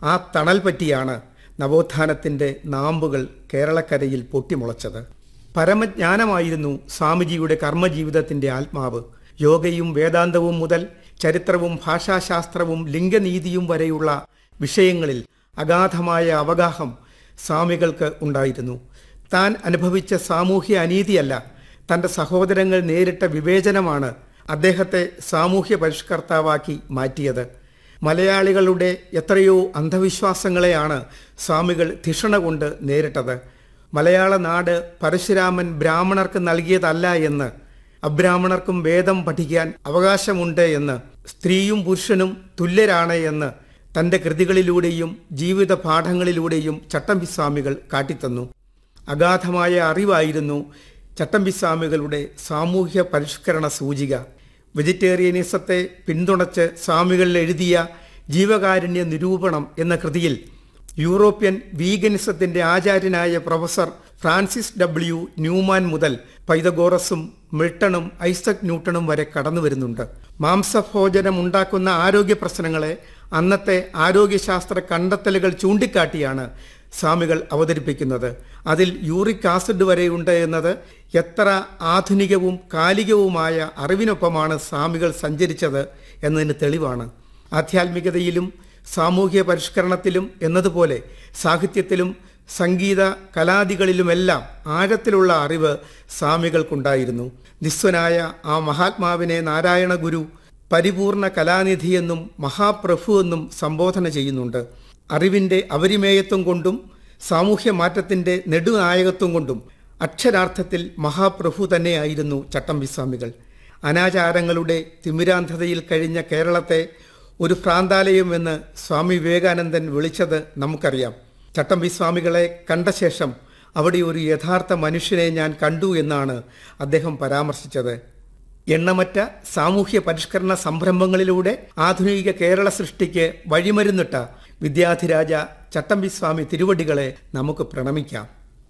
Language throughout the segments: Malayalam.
ആ തണൽ പറ്റിയാണ് നവോത്ഥാനത്തിന്റെ നാമ്പുകൾ കേരളക്കരയിൽ പൊട്ടിമുളച്ചത് പരമജ്ഞാനമായിരുന്നു സ്വാമിജിയുടെ കർമ്മജീവിതത്തിന്റെ ആത്മാവ് യോഗയും വേദാന്തവും മുതൽ ചരിത്രവും ഭാഷാശാസ്ത്രവും ലിംഗനീതിയും വരെയുള്ള വിഷയങ്ങളിൽ അഗാധമായ അവഗാഹം സ്വാമികൾക്ക് ഉണ്ടായിരുന്നു താൻ അനുഭവിച്ച സാമൂഹ്യ അനീതിയല്ല തന്റെ സഹോദരങ്ങൾ നേരിട്ട വിവേചനമാണ് അദ്ദേഹത്തെ സാമൂഹ്യ പരിഷ്കർത്താവാക്കി മാറ്റിയത് മലയാളികളുടെ എത്രയോ അന്ധവിശ്വാസങ്ങളെയാണ് സ്വാമികൾ ധിഷണ കൊണ്ട് നേരിട്ടത് മലയാള നാട് പരശുരാമൻ ബ്രാഹ്മണർക്ക് നൽകിയതല്ല എന്ന് അബ്രാഹ്മണർക്കും വേദം പഠിക്കാൻ അവകാശമുണ്ട് എന്ന് സ്ത്രീയും പുരുഷനും തുല്യരാണ് എന്ന് തന്റെ കൃതികളിലൂടെയും ജീവിത പാഠങ്ങളിലൂടെയും ചട്ടമ്പിസ്വാമികൾ കാട്ടിത്തന്നു അഗാധമായ അറിവായിരുന്നു ചട്ടമ്പിസ്വാമികളുടെ സാമൂഹ്യ പരിഷ്കരണ സൂചിക വെജിറ്റേറിയനിസത്തെ പിന്തുണച്ച് സ്വാമികൾ എഴുതിയ ജീവകാരുണ്യ നിരൂപണം എന്ന കൃതിയിൽ യൂറോപ്യൻ വീഗനിസത്തിന്റെ ആചാര്യനായ പ്രൊഫസർ ഫ്രാൻസിസ് ഡബ്ല്യു ന്യൂമാൻ മുതൽ പൈതഗോറസും മിൽട്ടണും ഐസക് ന്യൂട്ടണും വരെ കടന്നു വരുന്നുണ്ട് മാംസഭോജനം ഉണ്ടാക്കുന്ന ആരോഗ്യ പ്രശ്നങ്ങളെ അന്നത്തെ ആരോഗ്യശാസ്ത്ര കണ്ടെത്തലുകൾ ചൂണ്ടിക്കാട്ടിയാണ് സ്വാമികൾ അവതരിപ്പിക്കുന്നത് അതിൽ യൂറിക് ആസിഡ് വരെയുണ്ട് എന്നത് എത്ര ആധുനികവും കാലികവുമായ അറിവിനൊപ്പമാണ് സ്വാമികൾ സഞ്ചരിച്ചത് എന്നതിന് തെളിവാണ് ആധ്യാത്മികതയിലും സാമൂഹ്യ പരിഷ്കരണത്തിലും എന്നതുപോലെ സാഹിത്യത്തിലും സംഗീത കലാദികളിലുമെല്ലാം ആഴത്തിലുള്ള അറിവ് സ്വാമികൾക്കുണ്ടായിരുന്നു നിസ്വനായ ആ മഹാത്മാവിനെ നാരായണ ഗുരു പരിപൂർണ കലാനിധിയെന്നും മഹാപ്രഭു എന്നും സംബോധന ചെയ്യുന്നുണ്ട് അറിവിന്റെ അവരിമേയത്വം കൊണ്ടും സാമൂഹ്യ മാറ്റത്തിന്റെ നെടുനായകത്വം കൊണ്ടും അക്ഷരാർത്ഥത്തിൽ മഹാപ്രഭു തന്നെയായിരുന്നു ചട്ടമ്പിസ്വാമികൾ അനാചാരങ്ങളുടെ തിമിരാന്ധതയിൽ കഴിഞ്ഞ കേരളത്തെ ഒരു ഭ്രാന്താലയം എന്ന് സ്വാമി വിവേകാനന്ദൻ വിളിച്ചത് നമുക്കറിയാം ചട്ടമ്പിസ്വാമികളെ കണ്ട ശേഷം അവിടെ ഒരു യഥാർത്ഥ മനുഷ്യനെ ഞാൻ കണ്ടു എന്നാണ് അദ്ദേഹം പരാമർശിച്ചത് എണ്ണമറ്റ സാമൂഹ്യ പരിഷ്കരണ സംരംഭങ്ങളിലൂടെ ആധുനിക കേരള സൃഷ്ടിക്ക് വഴിമരുന്നിട്ട വിദ്യാധിരാജ ചട്ടമ്പിസ്വാമി തിരുവടികളെ നമുക്ക് പ്രണമിക്കാം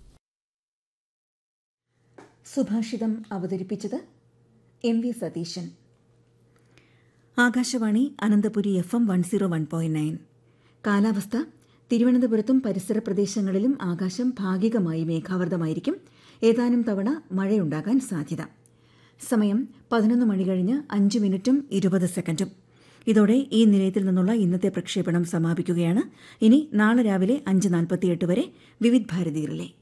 സുഭാഷിതം അവതരിപ്പിച്ചത് M V Satheesan Akashvani Ananthapuri F M one zero one point nine കാലാവസ്ഥ തിരുവനന്തപുരത്തും പരിസര പ്രദേശങ്ങളിലും ആകാശം ഭാഗികമായി മേഘാവൃതമായിരിക്കും ഏതാനും തവണ മഴയുണ്ടാകാൻ സാധ്യത സമയം പതിനൊന്ന് മണി കഴിഞ്ഞ് അഞ്ച് മിനിറ്റും ഇരുപത് സെക്കൻഡും ഇതോടെ ഈ നിലയത്തിൽ നിന്നുള്ള ഇന്നത്തെ പ്രക്ഷേപണം സമാപിക്കുകയാണ് ഇനി നാളെ രാവിലെ അഞ്ച് നാൽപ്പത്തിയെട്ട് വരെ വിവിധ് ഭാരതിയിലെ